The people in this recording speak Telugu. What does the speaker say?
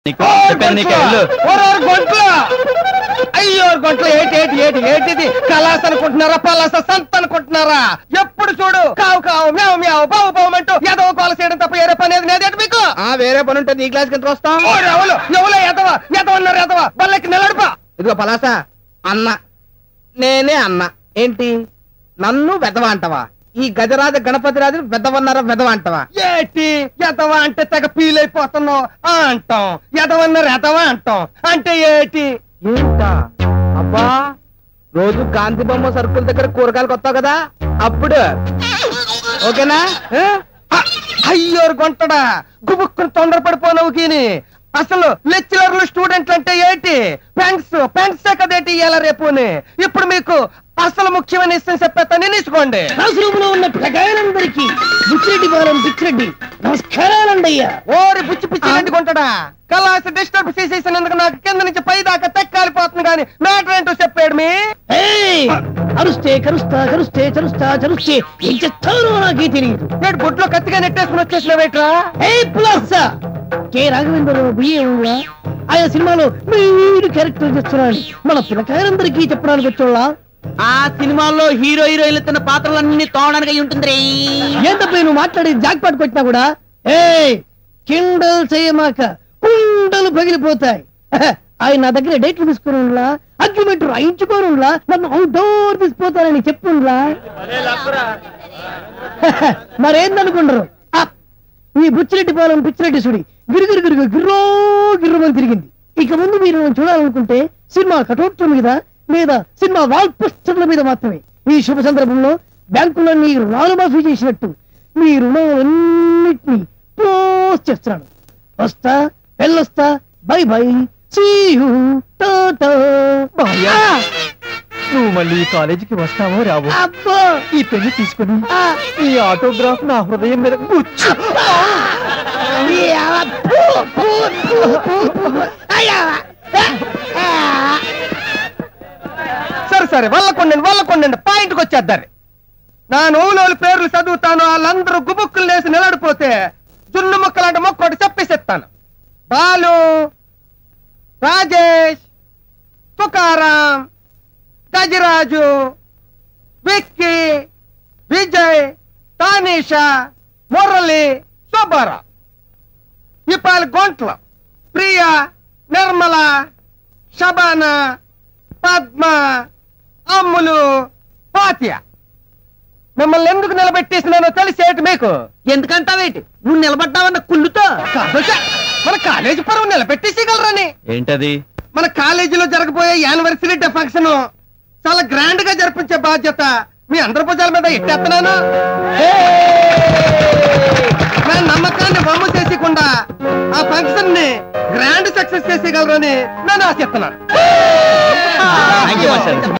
నీకు చెప్పాను నీకు వెళ్ళు గొంట్ల అయ్యో గొంట్ల ఏటి ఏటి ఏటి ఏటిది కలాస్ అనుకుంటున్నారా పలాస సంత అనుకుంటున్నారా ఎప్పుడు చూడు కావు కావు మ్యావ్ మ్యావ్ బావు బావు అంటూ ఏదో కాల్ చేయడం తప్ప వేరే పని ఏది లేదేటి మీకు ఆ వేరే పని ఉంటే నీ క్లాస్ కింద వస్తాం ఓ ఎవరు ఎవరో ఎదవా ఎదవన్నారు ఎదవా వాళ్ళకి నిలడుపా ఇదిగో పలాస అన్న నేనే అన్న ఏంటి నన్ను వెదవ అంటవా ఈ గజరాజ గణపతి రాజు వెదవన్నారా వెదవ అంటవా ఏటి ఎదవా అంటే తెగ ఫీల్ అయిపోతున్నావు ఆ అంటాం ఎదవన్నారు ఎదవా అంటాం అంటే ఏటి ఏంటా అబ్బా రోజు గాంధీ బొమ్మ సర్కుల్ దగ్గర కూరగాయలకు వస్తావు కదా అప్పుడు ఓకేనా ఆ? అ- అయ్యో గొంటడా గుబుక్కుని తొందరపడిపోనవు కీని అసలు లెక్చరర్లు స్టూడెంట్లు అంటే ఏంటి పెన్స్ పెన్స్ కదేటి ఇయ్యాల రేపుని ఇప్పుడు మీకు అసలు ముఖ్యమైన విషయం చెప్పేస్తాను తీసుకోండి క్లాస్ రూమ్ లో ఉన్న పిల్లకాయలందరికీ బుచ్చిరెడ్డి బాలం పిచ్చిరెడ్డి నమస్కారాలండి అయ్యా ఓరి బుచ్చి పిచ్చి రెడ్డి కొంటడా కలాసి డిస్టర్బ్ చేసేసినందుకు నాకు కింద నుంచి పై దాకా తెక్కాలిపోతుంది కానీ మ్యాటర్ ఏంటో చెప్పాడు మీ ఏయ్! అరుస్తే కరుస్తా కరుస్తే చరుస్తా చరుస్తే ఏం చెప్తానో నాకే తెలియదు నేడు గుడ్లో కత్తిగా నెట్టేసుకుని వచ్చేసినవేట్రా ఏ ప్లస్ కె రాఘవేంద్ర బియ్యంలా ఆయా సినిమాలో మీరు క్యారెక్టర్ చేస్తున్నాడు మన పిల్లకాయలందరికీ చెప్పడానికి వచ్చోళ్ళ ఆ సినిమాల్లో హీరో హీరోయిన్లు తిన్న పాత్రలన్నీ తోవడానికి అయి ఉంటుంది ఏంటప్పుడు నువ్వు మాట్లాడి జాక్ పాట్ కొట్టినా కూడా ఏ కిండల్ చేయమాక కుండలు పగిలిపోతాయి హ, ఆయన నా దగ్గర డేట్లు తీసుకుని అగ్రిమెంట్ రాయించుకోనులా నన్ను అవుట్డోర్ తీసుకుపోతానని చెప్పుండ్లా మరేందనుకుంటారు ఆ, ఈ బుచ్చిరెడ్డి పాలెం పిచ్చిరెడ్డి సుడి గిరిగిరి గిరిగి గిర్రో గిర్రమని తిరిగింది ఇక ముందు మీరు నన్ను చూడాలనుకుంటే సినిమా కటౌట్ల మీద లేదా సినిమా వాల్ పోస్టర్ల మీద మాత్రమే ఈ శుభ సందర్భంలో బ్యాంకులన్నీ రానుమాఫీ చేసినట్టు మీ రుణాలన్నింటినీ పోస్ట్ చేస్తున్నాను వస్తా వెళ్ళొస్తా బై బై సీ యూ టాటా భార్యా. నువ్వు మళ్ళీ ఈ కాలేజీకి వస్తావో రావో అబ్బో ఈ పెళ్లి తీసుకుని ఆ, ఈ ఆటోగ్రాఫ్ నా హృదయం మీద గుచ్చు ఈ అవ- పూ, పూ, పూ, పూ, పూ. అయ్యా. ఆ, సరే సరే వల్లకొండండి వల్లకొండండి పాయింట్కి వచ్చేద్దారు నా నోవులోని పేర్లు చదువుతాను వాళ్ళందరూ గుబుక్కులు లేసి నిలడిపోతే జున్ను ముక్కలాంటి మొక్కోటి చెప్పేసేస్తాను బాలు రాజేష్ తుకారాం గజరాజు విక్కీ విజయ్ తానీషా మురళి సుబ్బారావు ఇపాలి గొంట్ల ప్రియ నిర్మల షబానా పద్మ అమ్ములు పాత్య మిమ్మల్ని ఎందుకు నిలబెట్టేసినానో తెలిసేటి మీకు ఎందుకంటావేటి నువ్వు నిలబడ్డావన్న కుళ్ళుతో కాదోచా, మన కాలేజీ పరువు నిలబెట్టేసేయగలరని ఏంటది మన కాలేజీలో జరగబోయే యానివర్సరీ డే ఫంక్షన్ చాలా గ్రాండ్ గా జరిపించే బాధ్యత మీ అందరి భుజాల మీద ఇట్టేస్తున్నాను నా నమ్మకాన్ని వమ్ము చేసేయకుండా ఆ ఫంక్షన్ ని గ్రాండ్ సక్సెస్ చేసేయగలరని నేను ఆశిస్తున్నాను థ్యాంక్ యూ మాస్టర్